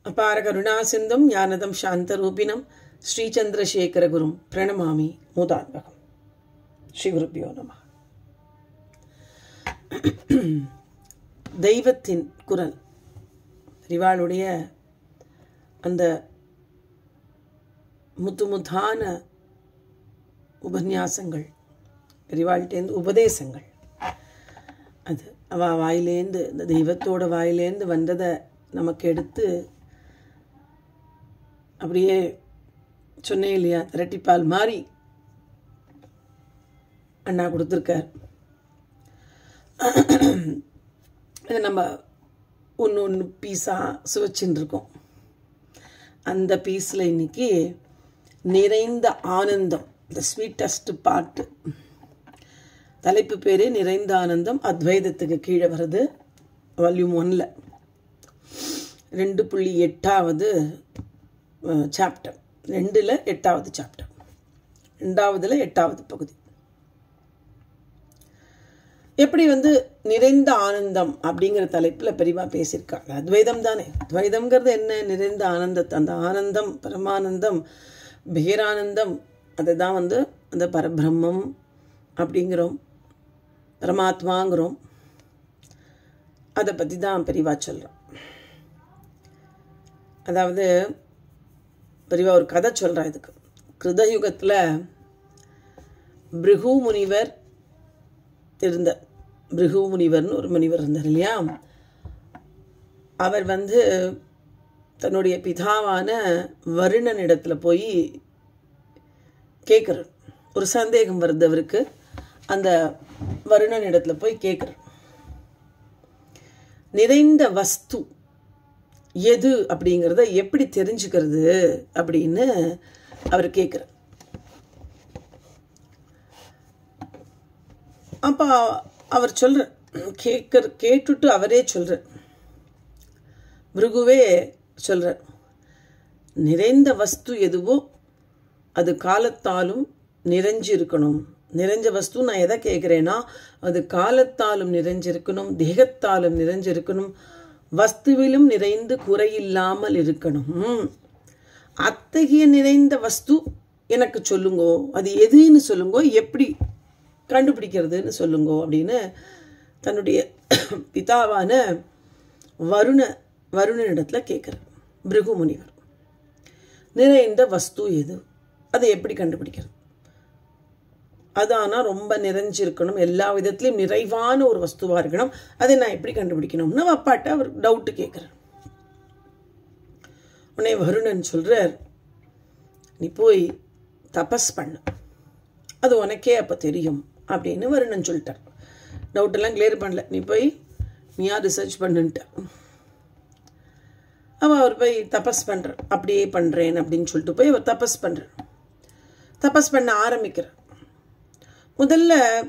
அபார கருணாசிந்தும் ஞானதம் சாந்தரூபிணம் ஸ்ரீச்சந்திரசேகரகுரும் பிரணமாமி மூதாத்மகம் ஸ்ரீகுருப்பியோ நம தெய்வத்தின் குரல் ரிவாளுடைய அந்த முத்து முத்தான உபன்யாசங்கள் பெரிவாள்கிட்டேருந்து உபதேசங்கள் அது அவ வாயிலேந்து இந்த தெய்வத்தோட வாயிலேந்து வந்ததை நமக்கு எடுத்து அப்படியே சொன்னேன் இல்லையா திரட்டிப்பால் மாதிரி அண்ணா கொடுத்துருக்கார் அதை நம்ம ஒன்று ஒன்று பீஸாக சுவைச்சுன்னு இருக்கோம் அந்த பீஸில் இன்னைக்கு நிறைந்த ஆனந்தம் த ஸ்வீட்டஸ்ட் பாட்டு தலைப்பு பேரே நிறைந்த ஆனந்தம் அத்வைதத்துக்கு கீழே வருது வால்யூம் ஒன்னில் ரெண்டு புள்ளி எட்டாவது சாப்டர் ரெண்டில் எட்டாவது சாப்டர் ரெண்டாவதுல எட்டாவது பகுதி எப்படி வந்து நிறைந்த ஆனந்தம் அப்படிங்கிற தலைப்பில் பெரியவா பேசியிருக்காங்க அத்வைதம் தானே அத்வைதம்ங்கிறது என்ன நிறைந்த ஆனந்தத்தை அந்த ஆனந்தம் பரமானந்தம் பேரானந்தம் அதை தான் வந்து அந்த பரபிரம்மம் அப்படிங்கிறோம் பரமாத்மாங்கிறோம் அதை பற்றி தான் பெரியவா சொல்கிறோம் அதாவது பெரியவா ஒரு கதை சொல்கிறா இதுக்கு கிருதயுகத்தில் பிருகு முனிவர் இருந்த பிருகு முனிவர்னு ஒரு முனிவர் இருந்தார் இல்லையா அவர் வந்து தன்னுடைய பிதாவான வருணன் இடத்துல போய் கேட்குறார் ஒரு சந்தேகம் வருது அவருக்கு அந்த வருணன் இடத்துல போய் கேட்குறார் நிறைந்த வஸ்து எது அப்படிங்கிறத எப்படி தெரிஞ்சுக்கிறது அப்படின்னு அவர் கேட்குறார் அப்போ அவர் சொல்கிற கேட்கற கேட்டுட்டு அவரே சொல்கிற பிருகுவே சொல்கிறார் நிறைந்த வஸ்து எதுவோ அது காலத்தாலும் நிறைஞ்சு இருக்கணும் நிறைஞ்ச வஸ்து நான் எதை கேட்குறேன்னா அது காலத்தாலும் நிறைஞ்சிருக்கணும் தேகத்தாலும் நிறைஞ்சிருக்கணும் வஸ்துவிலும் நிறைந்து குறையில்லாமல் இருக்கணும் அத்தகைய நிறைந்த வஸ்து எனக்கு சொல்லுங்கோ அது எதுன்னு சொல்லுங்கோ எப்படி கண்டுபிடிக்கிறதுன்னு சொல்லுங்கோ அப்படின்னு தன்னுடைய பிதாவான வருண வருணனிடத்தில் கேட்குறார் பிருகு முனிவர் நிறைந்த வஸ்து எது அதை எப்படி கண்டுபிடிக்கிறது அது ஆனால் ரொம்ப நிறைஞ்சிருக்கணும் எல்லா விதத்துலையும் நிறைவான ஒரு வஸ்துவாக இருக்கணும் அதை நான் எப்படி கண்டுபிடிக்கணும்னு அப்பாட்ட அவர் டவுட்டு கேட்குறார் உடனே வருணன் சொல்கிறார் நீ போய் தபஸ் பண்ணு அது உனக்கே அப்போ தெரியும் அப்படின்னு வருணன் சொல்லிட்டார் டவுட்டெல்லாம் கிளியர் பண்ணல நீ போய் நீயா ரிசர்ச் பண்ணுன்ட்ட அவன் அவர் போய் தபஸ் பண்ணுறார் அப்படியே பண்ணுறேன் அப்படின்னு சொல்லிட்டு போய் அவர் தபஸ் பண்ணுறார் தபஸ் பண்ண ஆரம்பிக்கிறார் முதல்ல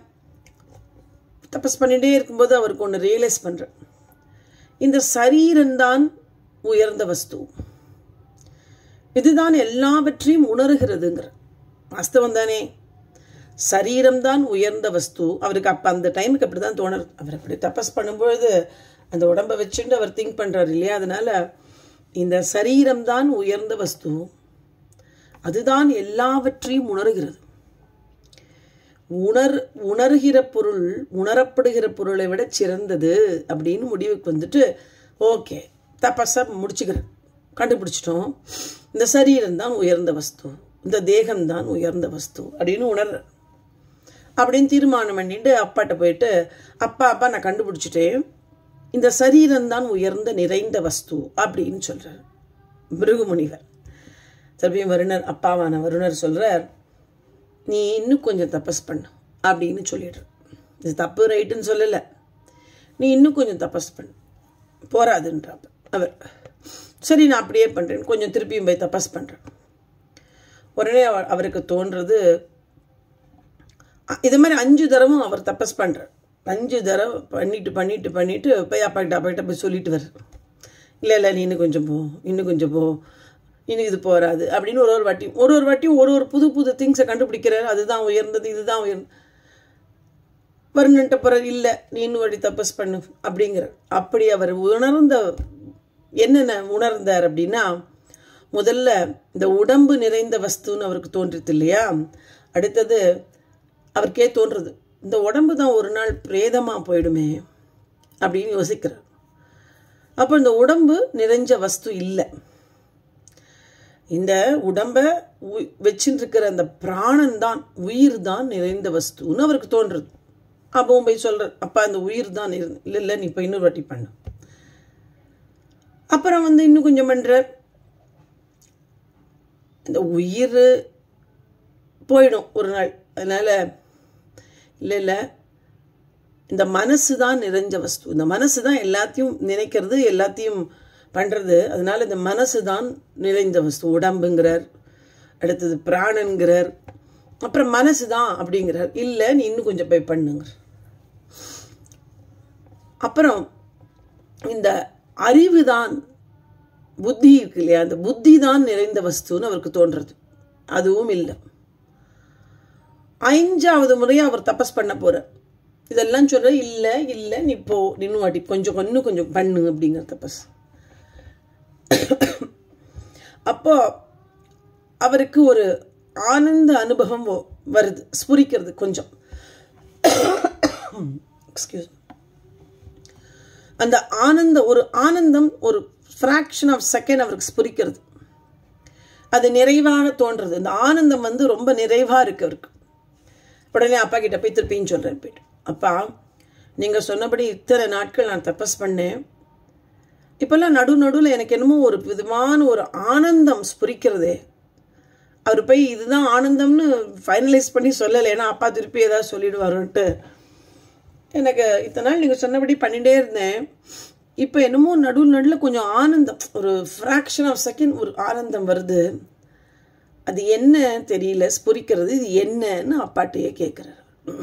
தபஸ் பண்ணிகிட்டே இருக்கும்போது அவருக்கு ஒன்று ரியலைஸ் பண்ணுற இந்த சரீரம்தான் உயர்ந்த வஸ்து இதுதான் எல்லாவற்றையும் உணர்கிறதுங்கிற வாஸ்தவம் தானே சரீரம்தான் உயர்ந்த வஸ்து அவருக்கு அப்போ அந்த டைமுக்கு அப்படி தான் தோணுது அவர் அப்படி தபஸ் பண்ணும்பொழுது அந்த உடம்பை வச்சுட்டு அவர் திங்க் பண்ணுறாரு இல்லையா அதனால் இந்த சரீரம்தான் உயர்ந்த வஸ்து அதுதான் எல்லாவற்றையும் உணர்கிறது உணர் உணர்கிற பொருள் உணரப்படுகிற பொருளை விட சிறந்தது அப்படின்னு முடிவுக்கு வந்துட்டு ஓகே தபஸை முடிச்சுக்கிறேன் கண்டுபிடிச்சிட்டோம் இந்த சரீரம் தான் உயர்ந்த வஸ்து இந்த தேகம்தான் உயர்ந்த வஸ்து அப்படின்னு உணர்ற அப்படின்னு தீர்மானம் பண்ணிட்டு அப்பாட்ட போயிட்டு அப்பா அப்பா நான் கண்டுபிடிச்சிட்டேன் இந்த சரீரம்தான் உயர்ந்த நிறைந்த வஸ்து அப்படின்னு சொல்கிறார் மிருகுமுனிவர் திருப்பியும் வருணர் அப்பாவான வருணர் சொல்கிறார் நீ இன்னும் கொஞ்சம் தபஸ் பண்ணு அப்படின்னு சொல்லிடுற இது தப்பு ரைட்டுன்னு சொல்லலை நீ இன்னும் கொஞ்சம் தபஸ் பண்ணு போராதுன்றாப்ப அவர் சரி நான் அப்படியே பண்ணுறேன் கொஞ்சம் திருப்பியும் போய் தபஸ் பண்ணுறேன் உடனே அவருக்கு தோன்றது இது மாதிரி அஞ்சு தடவும் அவர் தபஸ் பண்ணுறார் அஞ்சு தடவை பண்ணிட்டு பண்ணிட்டு பண்ணிட்டு போய் அப்பாக்கிட்ட அப்பாக்கிட்ட போய் சொல்லிட்டு வர்ற இல்லை இல்லை நீ இன்னும் கொஞ்சம் போ இன்னும் கொஞ்சம் போ இன்னும் இது போகாது அப்படின்னு ஒரு ஒரு வாட்டியும் ஒரு ஒரு வாட்டியும் ஒரு ஒரு புது புது திங்ஸை கண்டுபிடிக்கிறார் அதுதான் உயர்ந்தது இதுதான் உயர்ந்தது வருணன்ட்ட பிறகு இல்லை நீ இன்னும் வாட்டி தபஸ் பண்ணு அப்படிங்கிற அப்படி அவர் உணர்ந்த என்னென்ன உணர்ந்தார் அப்படின்னா முதல்ல இந்த உடம்பு நிறைந்த வஸ்துன்னு அவருக்கு தோன்றுது இல்லையா அடுத்தது அவருக்கே தோன்றுறது இந்த உடம்பு தான் ஒரு நாள் பிரேதமாக போயிடுமே அப்படின்னு யோசிக்கிறார் அப்போ இந்த உடம்பு நிறைஞ்ச வஸ்து இல்லை இந்த உடம்ப வச்சுட்டு இருக்கிற அந்த பிராணன் தான் உயிர் தான் நிறைந்த வஸ்துன்னு அவருக்கு தோன்றுறது அப்பவும் போய் சொல்கிறார் அப்பா அந்த உயிர் தான் இருந்து இல்லை இல்லை நீ இப்போ இன்னொரு வாட்டி பண்ணு அப்புறம் வந்து இன்னும் கொஞ்சம் பண்ணுறார் இந்த உயிர் போயிடும் ஒரு நாள் அதனால் இல்லை இல்லை இந்த மனசு தான் நிறைஞ்ச வஸ்து இந்த மனசு தான் எல்லாத்தையும் நினைக்கிறது எல்லாத்தையும் பண்ணுறது அதனால இந்த மனசு தான் நிறைந்த வஸ்து உடம்புங்கிறார் அடுத்தது பிராணன்கிறார் அப்புறம் மனசு தான் அப்படிங்கிறார் இல்லை நீ இன்னும் கொஞ்சம் போய் பண்ணுங்க அப்புறம் இந்த அறிவு தான் புத்தி இருக்கு இல்லையா அந்த புத்தி தான் நிறைந்த வஸ்துன்னு அவருக்கு தோன்றது அதுவும் இல்லை ஐந்தாவது முறையாக அவர் தபஸ் பண்ண போகிறார் இதெல்லாம் சொல்ற இல்லை இல்லை நீ போ நின்று வாட்டி கொஞ்சம் இன்னும் கொஞ்சம் பண்ணு அப்படிங்கிற தபஸ் அப்போ அவருக்கு ஒரு ஆனந்த அனுபவம் வருது ஸ்புரிக்கிறது கொஞ்சம் எக்ஸ்கியூஸ் அந்த ஆனந்த ஒரு ஆனந்தம் ஒரு ஃப்ராக்ஷன் ஆஃப் செகண்ட் அவருக்கு ஸ்புரிக்கிறது அது நிறைவாக தோன்றது இந்த ஆனந்தம் வந்து ரொம்ப நிறைவாக இருக்கு அவருக்கு உடனே அப்பா கிட்ட போய் திருப்பின்னு சொல்கிறேன் போயிட்டு அப்பா நீங்கள் சொன்னபடி இத்தனை நாட்கள் நான் தபஸ் பண்ணேன் இப்போல்லாம் நடு நடுவில் எனக்கு என்னமோ ஒரு விதமான ஒரு ஆனந்தம் ஸ்புரிக்கிறதே அவர் போய் இதுதான் ஆனந்தம்னு ஃபைனலைஸ் பண்ணி சொல்லலை ஏன்னா அப்பா திருப்பி ஏதாவது சொல்லிடுவாருன்ட்டு எனக்கு இத்தனை நாள் நீங்கள் சொன்னபடி பண்ணிகிட்டே இருந்தேன் இப்போ என்னமோ நடுவில் நடுவில் கொஞ்சம் ஆனந்தம் ஒரு ஃப்ராக்ஷன் ஆஃப் செகண்ட் ஒரு ஆனந்தம் வருது அது என்ன தெரியல ஸ்புரிக்கிறது இது என்னன்னு அப்பாட்டையே கேட்குறாரு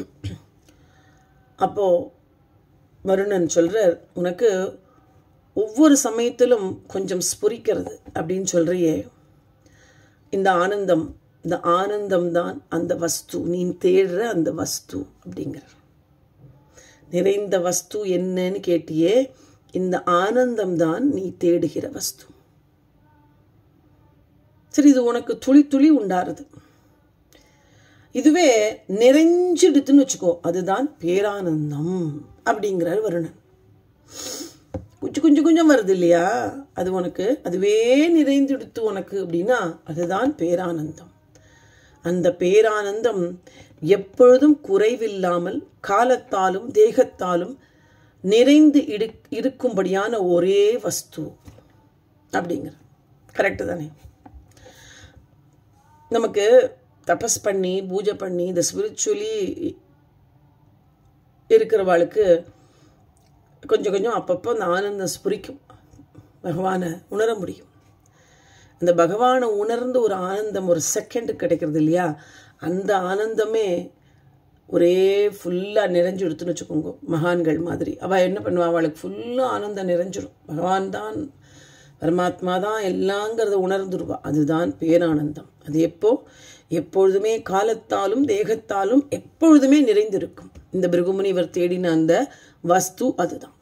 அப்போது வருணன் சொல்கிறார் உனக்கு ஒவ்வொரு சமயத்திலும் கொஞ்சம் ஸ்புரிக்கிறது அப்படின்னு சொல்கிறியே இந்த ஆனந்தம் இந்த ஆனந்தம் தான் அந்த வஸ்து நீ தேடுற அந்த வஸ்து அப்படிங்கிற நிறைந்த வஸ்து என்னன்னு கேட்டியே இந்த ஆனந்தம் தான் நீ தேடுகிற வஸ்து சரி இது உனக்கு துளி துளி உண்டாருது இதுவே நிறைஞ்சிடுத்துன்னு வச்சுக்கோ அதுதான் பேரானந்தம் அப்படிங்கிறார் வருணன் கொஞ்சம் கொஞ்சம் கொஞ்சம் வருது இல்லையா அது உனக்கு அதுவே நிறைந்துடுத்து உனக்கு அப்படின்னா அதுதான் பேரானந்தம் அந்த பேரானந்தம் எப்பொழுதும் குறைவில்லாமல் காலத்தாலும் தேகத்தாலும் நிறைந்து இடு இருக்கும்படியான ஒரே வஸ்து அப்படிங்கிற கரெக்டு தானே நமக்கு தபஸ் பண்ணி பூஜை பண்ணி இந்த ஸ்பிரிச்சுவலி இருக்கிறவாளுக்கு கொஞ்சம் கொஞ்சம் அப்பப்போ அந்த ஆனந்தம் ஸ்புரிக்கும் பகவானை உணர முடியும் அந்த பகவானை உணர்ந்து ஒரு ஆனந்தம் ஒரு செகண்டு கிடைக்கிறது இல்லையா அந்த ஆனந்தமே ஒரே ஃபுல்லாக நிறைஞ்சு எடுத்துன்னு வச்சுக்கோங்க மகான்கள் மாதிரி அவள் என்ன பண்ணுவா அவளுக்கு ஃபுல்லாக ஆனந்தம் நிறைஞ்சிடும் பகவான் தான் பரமாத்மா தான் எல்லாங்கிறத உணர்ந்துருவா அதுதான் பேரானந்தம் அது எப்போ எப்பொழுதுமே காலத்தாலும் தேகத்தாலும் எப்பொழுதுமே நிறைந்திருக்கும் இந்த பிருகுமுனிவர் தேடின அந்த வஸ்து அதுதான்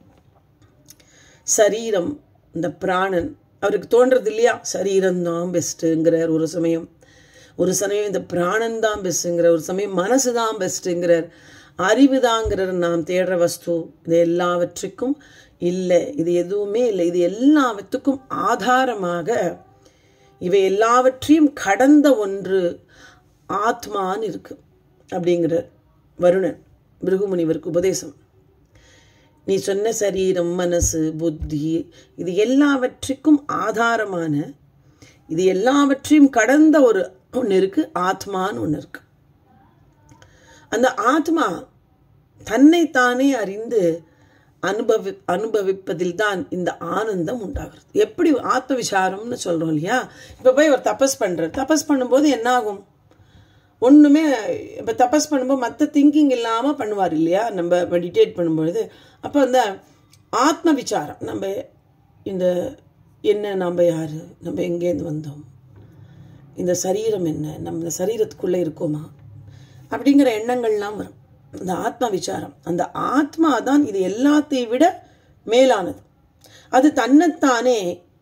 சரீரம் இந்த பிராணன் அவருக்கு தோன்றது இல்லையா சரீரம் தான் பெஸ்ட்டுங்கிறார் ஒரு சமயம் ஒரு சமயம் இந்த பிராணன் தான் பெஸ்ட்டுங்கிற ஒரு சமயம் மனசு தான் பெஸ்ட்டுங்கிறார் அறிவு தாங்கிறார் நாம் தேடுற வஸ்து இது எல்லாவற்றுக்கும் இல்லை இது எதுவுமே இல்லை இது எல்லாவற்றுக்கும் ஆதாரமாக இவை எல்லாவற்றையும் கடந்த ஒன்று ஆத்மான்னு இருக்கு அப்படிங்கிறார் வருணன் பிருகுமுனிவருக்கு உபதேசம் நீ சொன்ன சரீரம் மனசு புத்தி இது எல்லாவற்றுக்கும் ஆதாரமான இது எல்லாவற்றையும் கடந்த ஒரு ஒன்று இருக்கு ஆத்மான்னு ஒன்று இருக்கு அந்த ஆத்மா தன்னைத்தானே அறிந்து அனுபவி அனுபவிப்பதில் தான் இந்த ஆனந்தம் உண்டாகிறது எப்படி ஆத்ம விசாரம்னு சொல்கிறோம் இல்லையா இப்போ போய் ஒரு தபஸ் பண்ணுற தபஸ் பண்ணும்போது என்ன ஆகும் ஒன்றுமே இப்போ தபஸ் பண்ணும்போது மற்ற திங்கிங் இல்லாமல் பண்ணுவார் இல்லையா நம்ம மெடிடேட் பண்ணும்பொழுது அப்போ அந்த ஆத்ம விசாரம் நம்ம இந்த என்ன நம்ம யார் நம்ம எங்கேருந்து வந்தோம் இந்த சரீரம் என்ன நம்ம இந்த சரீரத்துக்குள்ளே இருக்கோமா அப்படிங்கிற எண்ணங்கள்லாம் வரும் அந்த ஆத்மா விசாரம் அந்த ஆத்மா தான் இது எல்லாத்தையும் விட மேலானது அது தன்னைத்தானே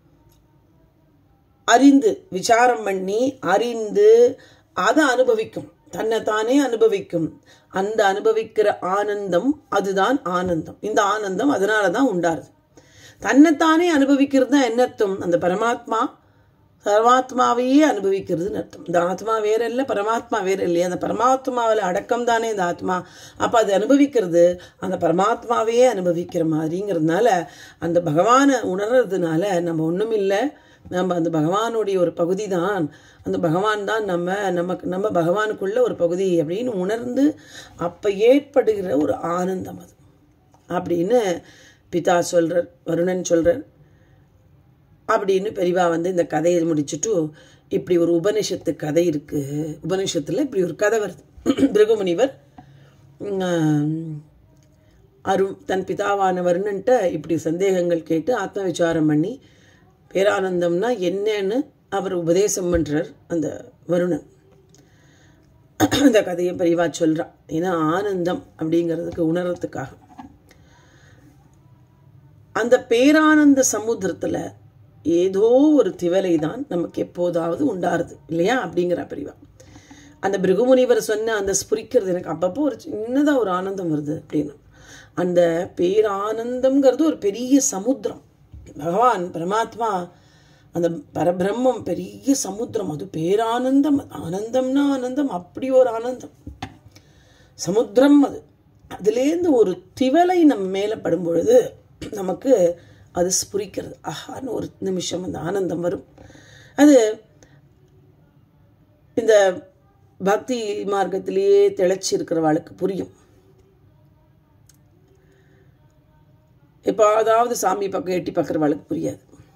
அறிந்து விசாரம் பண்ணி அறிந்து அதை அனுபவிக்கும் தன்னைத்தானே அனுபவிக்கும் அந்த அனுபவிக்கிற ஆனந்தம் அதுதான் ஆனந்தம் இந்த ஆனந்தம் அதனால தான் உண்டாருது தன்னைத்தானே அனுபவிக்கிறது தான் என்ன அர்த்தம் அந்த பரமாத்மா சர்வாத்மாவையே அனுபவிக்கிறதுன்னு அர்த்தம் இந்த ஆத்மா வேற இல்லை பரமாத்மா வேற இல்லையா அந்த பரமாத்மாவில் அடக்கம் தானே இந்த ஆத்மா அப்போ அது அனுபவிக்கிறது அந்த பரமாத்மாவையே அனுபவிக்கிற மாதிரிங்கிறதுனால அந்த பகவானை உணர்றதுனால நம்ம ஒன்றும் இல்லை நம்ம அந்த பகவானுடைய ஒரு பகுதி தான் அந்த பகவான் தான் நம்ம நமக்கு நம்ம பகவானுக்குள்ள ஒரு பகுதி அப்படின்னு உணர்ந்து அப்போ ஏற்படுகிற ஒரு ஆனந்தம் அது அப்படின்னு பிதா சொல்கிறார் வருணன் சொல்கிறார் அப்படின்னு பெரியவா வந்து இந்த கதையை முடிச்சுட்டு இப்படி ஒரு உபனிஷத்து கதை இருக்குது உபனிஷத்தில் இப்படி ஒரு கதை வருது பிருகுமுனிவர் அரு தன் பிதாவான வருணன்ட்ட இப்படி சந்தேகங்கள் கேட்டு ஆத்ம விசாரம் பண்ணி பேரானந்தம்னா என்னன்னு அவர் உபதேசம் பண்ணுறார் அந்த வருணன் அந்த கதையை பெரியவா சொல்கிறான் ஏன்னா ஆனந்தம் அப்படிங்கிறதுக்கு உணர்றதுக்காக அந்த பேரானந்த சமுத்திரத்தில் ஏதோ ஒரு திவலை தான் நமக்கு எப்போதாவது உண்டாருது இல்லையா அப்படிங்கிற பிரிவா அந்த பிருகுமுனிவர் சொன்ன அந்த ஸ்புரிக்கிறது எனக்கு அப்பப்போ ஒரு சின்னதாக ஒரு ஆனந்தம் வருது அப்படின்னு அந்த பேரானந்தம்ங்கிறது ஒரு பெரிய சமுத்திரம் பகவான் பரமாத்மா அந்த பரபிரம்மம் பெரிய சமுத்திரம் அது பேரானந்தம் ஆனந்தம்னா ஆனந்தம் அப்படி ஒரு ஆனந்தம் சமுத்திரம் அது அதுலேருந்து ஒரு திவலை நம்ம மேலே படும் பொழுது நமக்கு அது ஸ்புரிக்கிறது ஆஹான்னு ஒரு நிமிஷம் அந்த ஆனந்தம் வரும் அது இந்த பக்தி மார்க்கத்திலேயே திளைச்சி இருக்கிறவாளுக்கு புரியும் இப்போ அதாவது சாமி பக்கம் எட்டி பார்க்குறவாளுக்கு புரியாது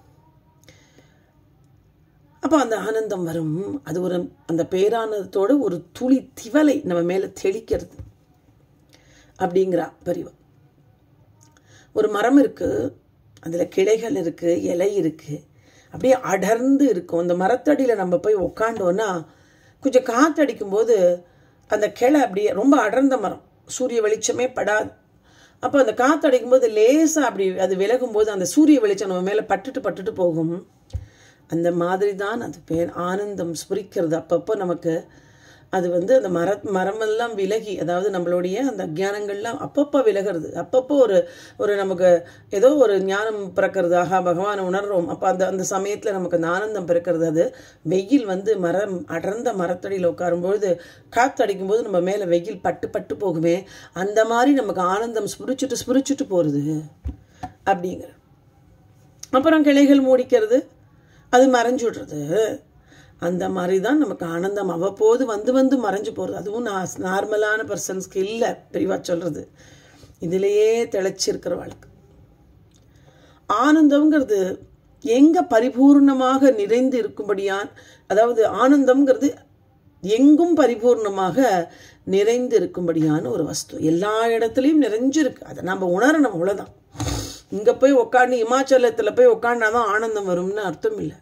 அப்போ அந்த ஆனந்தம் வரும் அது ஒரு அந்த பேரானந்தத்தோட ஒரு துளி திவலை நம்ம மேலே தெளிக்கிறது அப்படிங்கிறா பெரியவா ஒரு மரம் இருக்குது அதில் கிளைகள் இருக்குது இலை இருக்குது அப்படியே அடர்ந்து இருக்கும் அந்த மரத்தடியில் நம்ம போய் உக்காண்டோன்னா கொஞ்சம் காற்றடிக்கும் போது அந்த கிளை அப்படியே ரொம்ப அடர்ந்த மரம் சூரிய வெளிச்சமே படாது அப்போ அந்த காற்றடிக்கும் போது லேசாக அப்படி அது விலகும் போது அந்த சூரிய வெளிச்சம் நம்ம மேலே பட்டுட்டு பட்டுட்டு போகும் அந்த மாதிரி தான் அது பேர் ஆனந்தம் ஸ்புரிக்கிறது அப்பப்போ நமக்கு அது வந்து அந்த மர மரமெல்லாம் விலகி அதாவது நம்மளுடைய அந்த அஜானங்கள்லாம் அப்பப்போ விலகிறது அப்பப்போ ஒரு ஒரு நமக்கு ஏதோ ஒரு ஞானம் பிறக்கிறது ஆகா பகவானை உணர்றோம் அப்போ அந்த அந்த சமயத்தில் நமக்கு அந்த ஆனந்தம் பிறக்கிறது அது வெயில் வந்து மரம் அடர்ந்த மரத்தடியில் உட்காரும்பொழுது காற்றடிக்கும் போது நம்ம மேலே வெயில் பட்டு பட்டு போகுமே அந்த மாதிரி நமக்கு ஆனந்தம் ஸ்புரிச்சுட்டு ஸ்புரிச்சுட்டு போகிறது அப்படிங்கிற அப்புறம் கிளைகள் மூடிக்கிறது அது மறைஞ்சு விடுறது அந்த மாதிரி தான் நமக்கு ஆனந்தம் அவ்வப்போது வந்து வந்து மறைஞ்சு போகிறது அதுவும் நான் நார்மலான பர்சன்ஸ்க்கு இல்லை பெரியவா சொல்கிறது இதிலேயே திளைச்சிருக்கிற வாழ்க்கை ஆனந்தம்ங்கிறது எங்கே பரிபூர்ணமாக நிறைந்து இருக்கும்படியான் அதாவது ஆனந்தம்ங்கிறது எங்கும் பரிபூர்ணமாக நிறைந்து இருக்கும்படியான ஒரு வஸ்து எல்லா இடத்துலையும் நிறைஞ்சிருக்கு அதை நம்ம உணரணும் அவ்வளோதான் இங்கே போய் உக்காந்து இமாச்சலத்தில் போய் உக்காண்டாதான் ஆனந்தம் வரும்னு அர்த்தம் இல்லை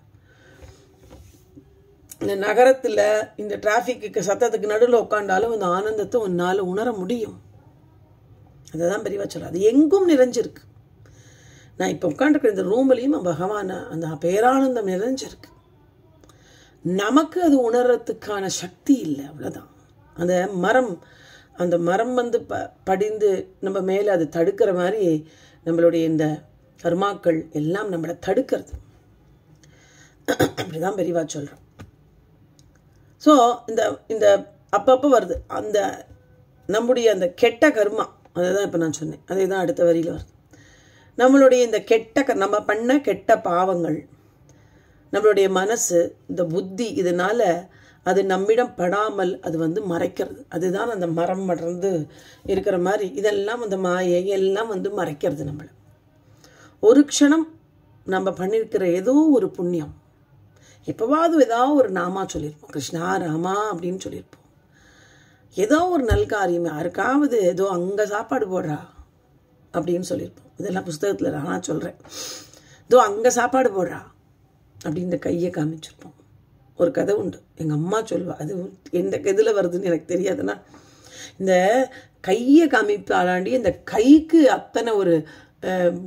இந்த நகரத்தில் இந்த டிராஃபிக்கு சத்தத்துக்கு நடுவில் உட்காண்டாலும் அந்த ஆனந்தத்தை உன்னால் உணர முடியும் அதை தான் பெரியவா சொல்ல அது எங்கும் நிறைஞ்சிருக்கு நான் இப்போ உட்காந்துருக்கிற இந்த ரூம்லேயும் பகவான அந்த பேரானந்தம் நிறைஞ்சிருக்கு நமக்கு அது உணர்றதுக்கான சக்தி இல்லை அவ்வளோதான் அந்த மரம் அந்த மரம் வந்து ப படிந்து நம்ம மேலே அது தடுக்கிற மாதிரி நம்மளுடைய இந்த கர்மாக்கள் எல்லாம் நம்மளை தடுக்கிறது அப்படிதான் பெரியவா சொல்கிறோம் ஸோ இந்த இந்த அப்பப்போ வருது அந்த நம்முடைய அந்த கெட்ட கர்மா அதை தான் இப்போ நான் சொன்னேன் அதே தான் அடுத்த வரியில் வருது நம்மளுடைய இந்த கெட்ட க நம்ம பண்ண கெட்ட பாவங்கள் நம்மளுடைய மனசு இந்த புத்தி இதனால் அது நம்மிடம் படாமல் அது வந்து மறைக்கிறது அதுதான் அந்த மரம் மடர்ந்து இருக்கிற மாதிரி இதெல்லாம் அந்த மாயை எல்லாம் வந்து மறைக்கிறது நம்மளை ஒரு க்ஷணம் நம்ம பண்ணியிருக்கிற ஏதோ ஒரு புண்ணியம் எப்போவாவது ஏதாவது ஒரு நாமா சொல்லியிருப்போம் கிருஷ்ணா ராமா அப்படின்னு சொல்லியிருப்போம் ஏதோ ஒரு நல்காரியம் யாருக்காவது ஏதோ அங்கே சாப்பாடு போடுறா அப்படின்னு சொல்லியிருப்போம் இதெல்லாம் புஸ்தகத்தில் நான் சொல்கிறேன் இதோ அங்கே சாப்பாடு போடுறா அப்படின்னு இந்த கையை காமிச்சிருப்போம் ஒரு கதை உண்டு எங்கள் அம்மா சொல்வா அது எந்த இதில் வருதுன்னு எனக்கு தெரியாதுன்னா இந்த கையை காமிப்பாளாண்டி இந்த கைக்கு அத்தனை ஒரு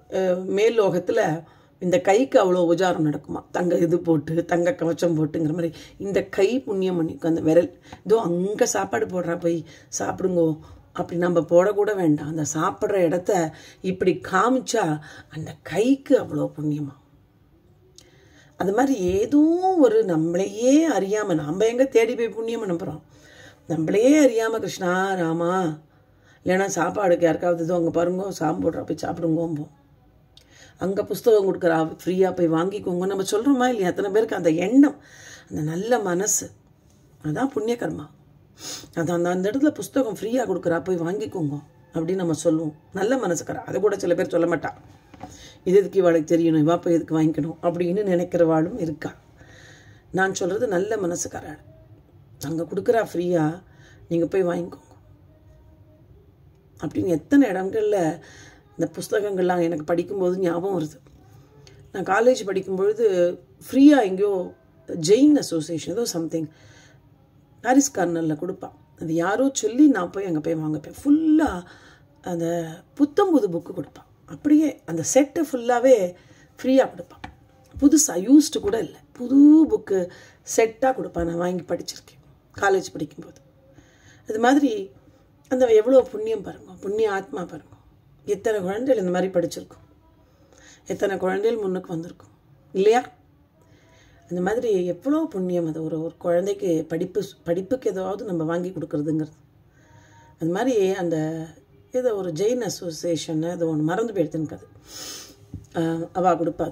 அஹ், மேல் லோகத்தில் இந்த கைக்கு அவ்வளோ உபச்சாரம் நடக்குமா தங்க இது போட்டு தங்க கவச்சம் போட்டுங்கிற மாதிரி இந்த கை புண்ணியம் பண்ணிக்கும் அந்த விரல் இதோ அங்கே சாப்பாடு போடுறா போய் சாப்பிடுங்கோ அப்படி நம்ம போடக்கூட வேண்டாம் அந்த சாப்பிட்ற இடத்த இப்படி காமிச்சா அந்த கைக்கு அவ்வளோ புண்ணியமா அது மாதிரி ஏதோ ஒரு நம்மளையே அறியாமல் நம்ம எங்கே தேடி போய் புண்ணியம் அனுப்புகிறோம் நம்மளையே அறியாமல் கிருஷ்ணா ராமா இல்லைன்னா சாப்பாடுக்கு யாருக்காவது இதோ அங்கே பாருங்கோ சாம்பு போடுறா போய் சாப்பிடுங்கோம்போம் அங்கே புஸ்தகம் கொடுக்குறா ஃப்ரீயாக போய் வாங்கிக்கோங்க நம்ம சொல்கிறோமா இல்லையா எத்தனை பேருக்கு அந்த எண்ணம் அந்த நல்ல மனசு அதான் புண்ணிய கர்மா அது அந்த அந்த இடத்துல புஸ்தகம் ஃப்ரீயாக கொடுக்குறா போய் வாங்கிக்கோங்க அப்படின்னு நம்ம சொல்லுவோம் நல்ல மனசுக்காரா அதை கூட சில பேர் சொல்ல மாட்டா இது எதுக்கு இவாளுக்கு தெரியணும் இவா போய் எதுக்கு வாங்கிக்கணும் அப்படின்னு நினைக்கிறவாளும் இருக்கா நான் சொல்கிறது நல்ல மனசுக்காராள் அங்கே கொடுக்குறா ஃப்ரீயாக நீங்கள் போய் வாங்கிக்கோங்க அப்படின்னு எத்தனை இடங்களில் இந்த புஸ்தகங்கள்லாம் எனக்கு படிக்கும்போது ஞாபகம் வருது நான் காலேஜ் படிக்கும்பொழுது ஃப்ரீயாக எங்கேயோ ஜெயின் அசோசியேஷன் ஏதோ சம்திங் ஹாரிஸ் கார்னரில் கொடுப்பான் அது யாரோ சொல்லி நான் போய் அங்கே போய் வாங்கப்பேன் ஃபுல்லாக அந்த புத்தம் புது புக்கு கொடுப்பான் அப்படியே அந்த செட்டு ஃபுல்லாகவே ஃப்ரீயாக கொடுப்பான் புதுசாக யூஸ்டு கூட இல்லை புது புக்கு செட்டாக கொடுப்பான் நான் வாங்கி படிச்சிருக்கேன் காலேஜ் படிக்கும்போது அது மாதிரி அந்த எவ்வளோ புண்ணியம் பாருங்க புண்ணிய ஆத்மா பாருங்க எத்தனை குழந்தைகள் இந்த மாதிரி படிச்சிருக்கோம் எத்தனை குழந்தைகள் முன்னுக்கு வந்திருக்கும் இல்லையா அந்த மாதிரி எவ்வளோ புண்ணியம் அது ஒரு ஒரு குழந்தைக்கு படிப்பு படிப்புக்கு ஏதாவது நம்ம வாங்கி கொடுக்குறதுங்கிறது அது மாதிரி அந்த ஏதோ ஒரு ஜெயின் அசோசியேஷன் ஏதோ ஒன்று மறந்து போயிடுதுன்னு அது அவள் கொடுப்பாது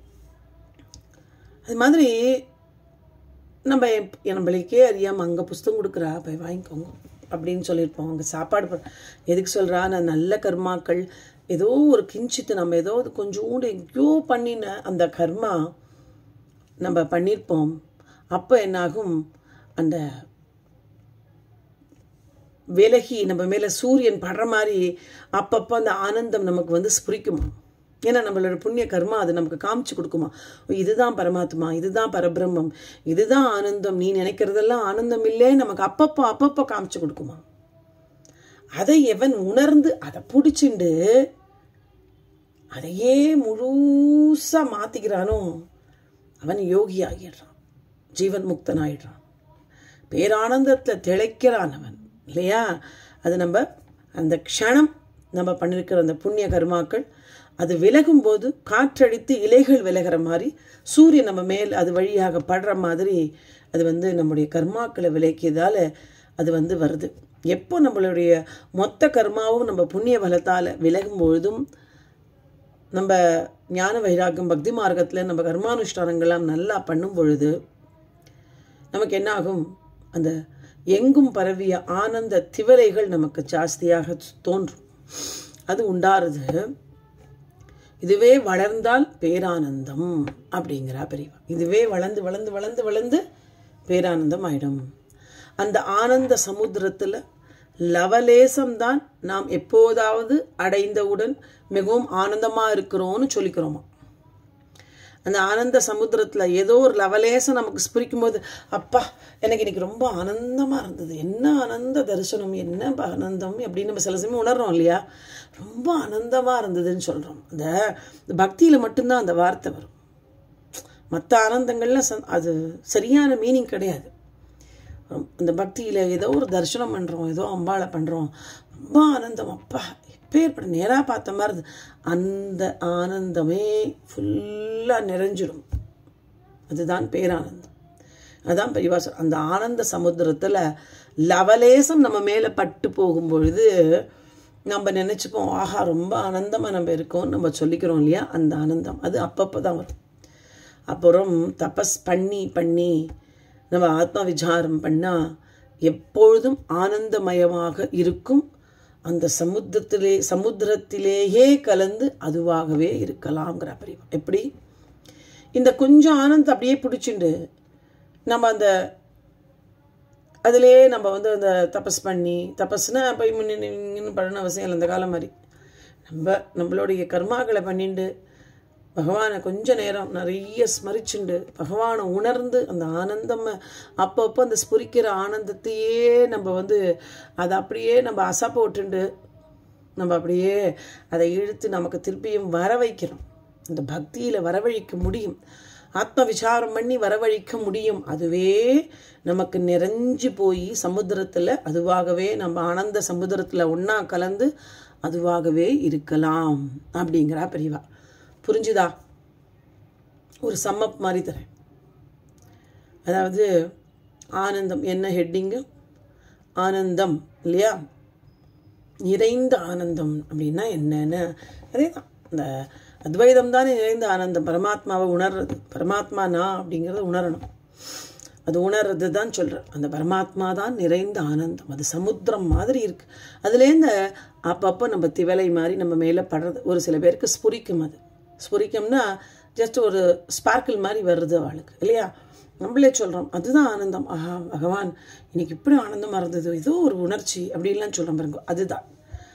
அது மாதிரி நம்ம எப்- நம்மளுக்கே அறியாமல் அங்கே புஸ்தகம் கொடுக்குறா போய் வாங்கிக்கோங்க அப்படின்னு சொல்லியிருப்போம் அங்கே சாப்பாடு ப- எதுக்கு சொல்கிறா நான் நல்ல கர்மாக்கள் ஏதோ ஒரு கிஞ்சித்து நம்ம ஏதோ ஒரு கொஞ்சோண்டு எங்கேயோ பண்ணின அந்த கர்மா நம்ம பண்ணியிருப்போம் அப்போ என்னாகும் அந்த விலகி நம்ம மேலே சூரியன் படுற மாதிரி அப்பப்போ அந்த ஆனந்தம் நமக்கு வந்து ஸ்புரிக்குமா ஏன்னா நம்மளோட புண்ணிய கர்மா அது நமக்கு காமிச்சு கொடுக்குமா ஓ, இதுதான் பரமாத்மா இதுதான் பரபிரம்மம் இதுதான் ஆனந்தம் நீ நினைக்கிறதெல்லாம் ஆனந்தம் இல்லே நமக்கு அப்பப்போ அப்பப்போ காமிச்சு கொடுக்குமா அதை எவன் உணர்ந்து அதை பிடிச்சிண்டு அதையே முழுசா மாத்திக்கிறானோ அவன் யோகி ஆகிடுறான் ஜீவன் முக்தன் ஆயிடுறான் பேரானந்தத்தில் திளைக்கிறான் அவன் இல்லையா அது நம்ம அந்த க்ஷணம் நம்ம பண்ணியிருக்கிற அந்த புண்ணிய கர்மாக்கள் அது விலகும் போது காற்றடித்து இலைகள் விலகிற மாதிரி சூரியன் நம்ம மேல் அது வழியாக படுற மாதிரி அது வந்து நம்முடைய கர்மாக்களை விலக்கியதால அது வந்து வருது எப்போ நம்மளுடைய மொத்த கர்மாவும் நம்ம புண்ணிய பலத்தால் விலகும் பொழுதும் நம்ம ஞான வைராக்கியம் பக்தி மார்க்கத்தில் நம்ம கர்மானுஷ்டானங்கள்லாம் நல்லா பண்ணும் பொழுது நமக்கு என்ன ஆகும் அந்த எங்கும் பரவிய ஆனந்த திவலைகள் நமக்கு ஜாஸ்தியாக தோன்றும் அது உண்டாருது இதுவே வளர்ந்தால் பேரானந்தம் அப்படிங்கிறா பெரியவா இதுவே வளர்ந்து வளர்ந்து வளர்ந்து வளர்ந்து பேரானந்தம் ஆயிடும் அந்த ஆனந்த சமுத்திரத்தில் லவலேசம்தான் நாம் எப்போதாவது அடைந்தவுடன் மிகவும் ஆனந்தமாக இருக்கிறோம்னு சொல்லிக்கிறோமா அந்த ஆனந்த சமுத்திரத்தில் ஏதோ ஒரு லவலேசம் நமக்கு ஸ்புரிக்கும் போது அப்பா எனக்கு இன்னைக்கு ரொம்ப ஆனந்தமாக இருந்தது என்ன ஆனந்த தரிசனம் என்ன ப- ஆனந்தம் அப்படின்னு நம்ம சில சமயம் உணர்றோம் இல்லையா ரொம்ப ஆனந்தமாக இருந்ததுன்னு சொல்கிறோம் அந்த பக்தியில் மட்டும்தான் அந்த வார்த்தை வரும் மற்ற ஆனந்தங்கள்லாம் ச- அது சரியான மீனிங் கிடையாது அந்த பக்தியில் ஏதோ ஒரு தரிசனம் பண்ணுறோம் ஏதோ அம்பாளை பண்ணுறோம் ரொம்ப ஆனந்தம் அப்பா எப்பேற்பட்ட நேராக பார்த்த மாதிரி இருந்தது. அந்த ஆனந்தமே ஃபுல்லாக நிறைஞ்சிடும் அதுதான் பேரானந்தம் அதான் பெரியவாசம் அந்த ஆனந்த சமுத்திரத்தில் லவலேசம் நம்ம மேலே பட்டு போகும் பொழுது நம்ம நினச்சிப்போம் ஆஹா ரொம்ப ஆனந்தமாக நம்ம இருக்கோம் நம்ம சொல்லிக்கிறோம் இல்லையா அந்த ஆனந்தம் அது அப்பப்போ தான் வரும் அப்புறம் தபஸ் பண்ணி பண்ணி நம்ம ஆத்ம விசாரம் பண்ணால் எப்பொழுதும் ஆனந்தமயமாக இருக்கும் அந்த சமுத்திரத்திலே சமுத்திரத்திலேயே கலந்து அதுவாகவே இருக்கலாம்ங்கிற பிரிவு எப்படி இந்த கொஞ்சம் ஆனந்தம் அப்படியே பிடிச்சிண்டு நம்ம அந்த அதிலே நம்ம வந்து அந்த தபஸ் பண்ணி தபஸ்னா போய் முன்னு பண்ண அவசியம் இல்லை இந்த காலம் மாதிரி நம்ம நம்மளுடைய கர்மாக்களை பண்ணிண்டு பகவானை கொஞ்ச நேரம் நிறைய ஸ்மரிச்சுண்டு பகவானை உணர்ந்து அந்த ஆனந்தம் அப்பப்போ அந்த ஸ்புரிக்கிற ஆனந்தத்தையே நம்ம வந்து அதை அப்படியே நம்ம அசை போட்டுண்டு நம்ம அப்படியே அதை இழுத்து நமக்கு திருப்பியும் வர வைக்கிறோம் அந்த பக்தியில் வரவழைக்க முடியும் ஆத்ம விசாரம் பண்ணி வரவழைக்க முடியும் அதுவே நமக்கு நிறைஞ்சு போய் சமுத்திரத்தில் அதுவாகவே நம்ம ஆனந்த சமுத்திரத்தில் ஒன்றா கலந்து அதுவாகவே இருக்கலாம் அப்படிங்கிறா பெரியவா புரிஞ்சுதா ஒரு சம்மப் மாதிரி தரேன் அதாவது ஆனந்தம் என்ன ஹெட்டிங்கு ஆனந்தம் இல்லையா நிறைந்த ஆனந்தம் அப்படின்னா என்னன்னு அதே தான் இந்த அத்வைதம் தானே நிறைந்த ஆனந்தம் பரமாத்மாவை உணர்றது பரமாத்மா நான் அப்படிங்கிறத உணரணும் அது உணர்றது தான் சொல்கிறேன் அந்த பரமாத்மா தான் நிறைந்த ஆனந்தம் அது சமுத்திரம் மாதிரி இருக்கு அதுலேருந்து அப்பப்போ நம்ம திவலை மாதிரி நம்ம மேலே படுறது ஒரு சில பேருக்கு ஸ்புரிக்கும் அது ஸ்புரிக்கும்னா ஜஸ்ட் ஒரு ஸ்பார்க்கிள் மாதிரி வருது அவளுக்கு இல்லையா நம்மளே சொல்கிறோம் அதுதான் ஆனந்தம் ஆஹா பகவான் இன்னைக்கு இப்படி ஆனந்தமாக இருந்தது ஏதோ ஒரு உணர்ச்சி அப்படின்லாம் சொல்கிறோம் பாருங்க அதுதான்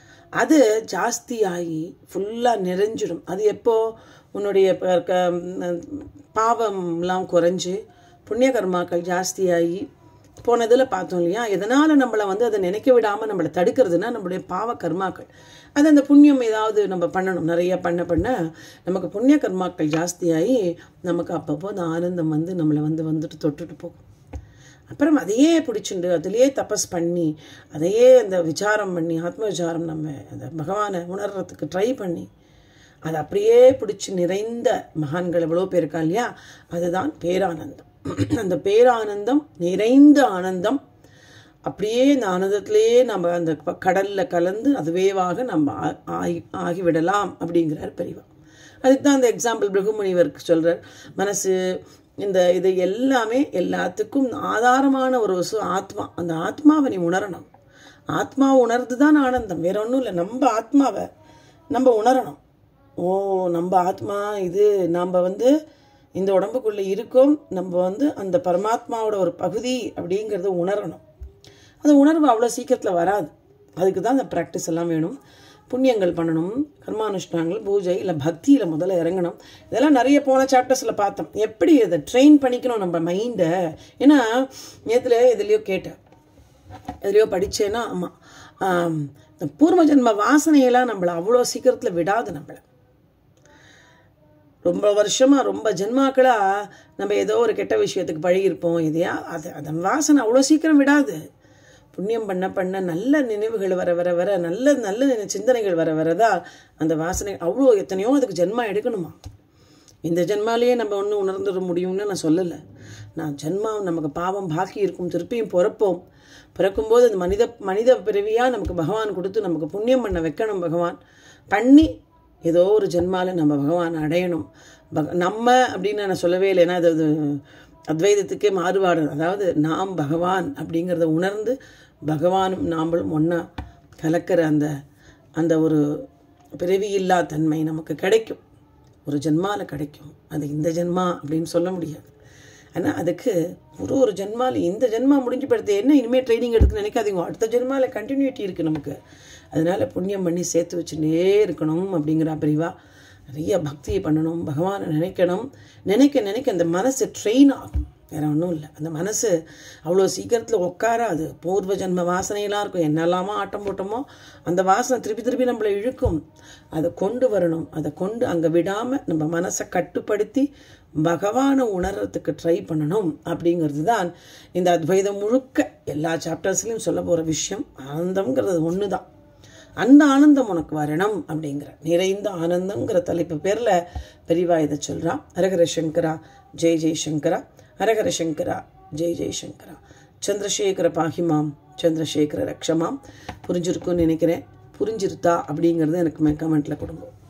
அது ஜாஸ்தி ஆகி ஃபுல்லாக நிறைஞ்சிடும் அது எப்போ உன்னுடைய ப- க- பாவம்லாம் குறைஞ்சு புண்ணிய கர்மாக்கள் ஜாஸ்தியாகி போனதில் பார்த்தோம் இல்லையா எதனால் நம்மளை வந்து அதை நினைக்க விடாமல் நம்மளை தடுக்கிறதுனா நம்மளுடைய பாவ கர்மாக்கள் அது அந்த புண்ணியம் ஏதாவது நம்ம பண்ணணும் நிறைய பண்ண பண்ண நமக்கு புண்ணிய கர்மாக்கள் ஜாஸ்தியாகி நமக்கு அப்பப்போ அந்த ஆனந்தம் வந்து நம்மளை வந்து வந்துட்டு தொட்டுட்டு போகும் அப்புறம் அதையே பிடிச்சிண்டு அதிலேயே தபஸ் பண்ணி அதையே அந்த விசாரம் பண்ணி ஆத்ம விசாரம் நம்ம அந்த பகவானை உணர்றதுக்கு ட்ரை பண்ணி அதை அப்படியே பிடிச்சி நிறைந்த மகான்கள் எவ்வளோ பேர் இருக்கா இல்லையா அதுதான் பேரானந்தம் அந்த பேரானந்தம் நிறைந்த ஆனந்தம் அப்படியே இந்த ஆனந்தத்திலேயே நம்ம அந்த ப- கடல்ல கலந்து அதுவேவாக நம்ம ஆ- ஆகி ஆகிவிடலாம் அப்படிங்கிறார் பெரியவா அதுக்கு தான் அந்த எக்ஸாம்பிள் பிருகுமுனிவருக்கு சொல்றார் மனசு இந்த இது எல்லாமே எல்லாத்துக்கும் ஆதாரமான ஒரு வசு ஆத்மா அந்த ஆத்மாவை நீ உணரணும் ஆத்மா உணர்ந்து தான் ஆனந்தம் வேற ஒன்றும் இல்லை நம்ம ஆத்மாவை நம்ம உணரணும் ஓ நம்ம ஆத்மா இது நாம் வந்து இந்த உடம்புக்குள்ளே இருக்கோம் நம்ம வந்து அந்த பரமாத்மாவோட ஒரு பகுதி அப்படிங்கிறத உணரணும் அந்த உணர்வு அவ்வளோ சீக்கிரத்தில் வராது அதுக்கு தான் அந்த ப்ராக்டிஸ் எல்லாம் வேணும் புண்ணியங்கள் பண்ணணும் கர்மானுஷ்டானங்கள் பூஜை இல்லை பக்தியில் முதல்ல இறங்கணும் இதெல்லாம் நிறைய போன சாப்டர்ஸில் பார்த்தோம் எப்படி இதை ட்ரெயின் பண்ணிக்கணும் நம்ம மைண்டை ஏன்னா நேற்றுல எதுலேயோ கேட்டேன் எதுலையோ படித்தேன்னா ஆமாம் இந்த பூர்வ ஜென்ம வாசனையெல்லாம் நம்மளை அவ்வளோ சீக்கிரத்தில் விடாது நம்மளை ரொம்ப வருஷமாக ரொம்ப ஜென்மாக்களாக நம்ம ஏதோ ஒரு கெட்ட விஷயத்துக்கு பழகியிருப்போம் எதையா அது அதன் வாசனை அவ்வளோ சீக்கிரம் விடாது புண்ணியம் பண்ண பண்ண நல்ல நினைவுகள் வர வர வர நல்ல நல்ல நினை- சிந்தனைகள் வர வரதான் அந்த வாசனை அவ்வளோ எத்தனையோ அதுக்கு ஜென்மா எடுக்கணுமா இந்த ஜென்மாலேயே நம்ம ஒன்றும் உணர்ந்துட முடியும்னு நான் சொல்லலை நான் ஜென்மா நமக்கு பாவம் பாக்கி இருக்கும் திருப்பியும் பிறப்போம் பிறக்கும்போது அந்த மனித மனித பிறவியாக நமக்கு பகவான் கொடுத்து நமக்கு புண்ணியம் பண்ண வைக்கணும் பகவான் பண்ணி ஏதோ ஒரு ஜென்மால நம்ம பகவான் அடையணும் பக நம்ம அப்படின்னு நான் சொல்லவே இல்லை ஏன்னா அது அது அத்வைதத்துக்கே மாறுபாடு அதாவது நாம் பகவான் அப்படிங்கிறத உணர்ந்து பகவானும் நாமளும் ஒன்றா கலக்கிற அந்த அந்த ஒரு பிறவியில்லா தன்மை நமக்கு கிடைக்கும் ஒரு ஜென்மால கிடைக்கும் அது இந்த ஜென்மா அப்படின்னு சொல்ல முடியாது ஆனால் அதுக்கு ஒரு ஒரு ஜென்மால இந்த ஜென்மா முடிஞ்சு படுத்து என்ன இனிமேல் ட்ரைனிங் எடுக்க நினைக்காதீங்க அடுத்த ஜென்மால கண்டினியூட்டி இருக்குது நமக்கு அதனால புண்ணியம் பண்ணி சேர்த்து வச்சுட்டே இருக்கணும் அப்படிங்கிற பிரிவா நிறைய பக்தியை பண்ணணும் பகவானை நினைக்கணும் நினைக்க நினைக்க அந்த மனசு ட்ரெயின் ஆகும் வேற ஒன்றும் இல்லை அந்த மனசு அவ்வளோ சீக்கிரத்தில் உட்காராது பூர்வ ஜென்ம வாசனையெல்லாம் இருக்கும் என்னெல்லாமோ ஆட்டம் போட்டோமோ அந்த வாசனை திருப்பி திருப்பி நம்மளை இழுக்கும் அதை கொண்டு வரணும் அதை கொண்டு அங்கே விடாமல் நம்ம மனசை கட்டுப்படுத்தி பகவானை உணர்றதுக்கு ட்ரை பண்ணணும் அப்படிங்கிறது தான் இந்த அத்வைதம் முழுக்க எல்லா சாப்டர்ஸ்லையும் சொல்ல போகிற விஷயம் ஆனந்தம்ங்கிறது ஒன்று தான் அந்த ஆனந்தம் உனக்கு வரணும் அப்படிங்கிற நிறைந்த ஆனந்தங்கிற தலைப்பு பேரில் பெரியவா இதை சொல்கிறா ஹரஹர சங்கரா ஜெய் ஜெய் சங்கரா ஹரஹர சங்கரா ஜெய் ஜெய் சங்கரா சந்திரசேகர பாகிமாம் சந்திரசேகர ரக்ஷமாம் புரிஞ்சிருக்கும்னு நினைக்கிறேன் புரிஞ்சிருத்தா அப்படிங்கிறது எனக்கு கமெண்ட்டில் கொடுங்க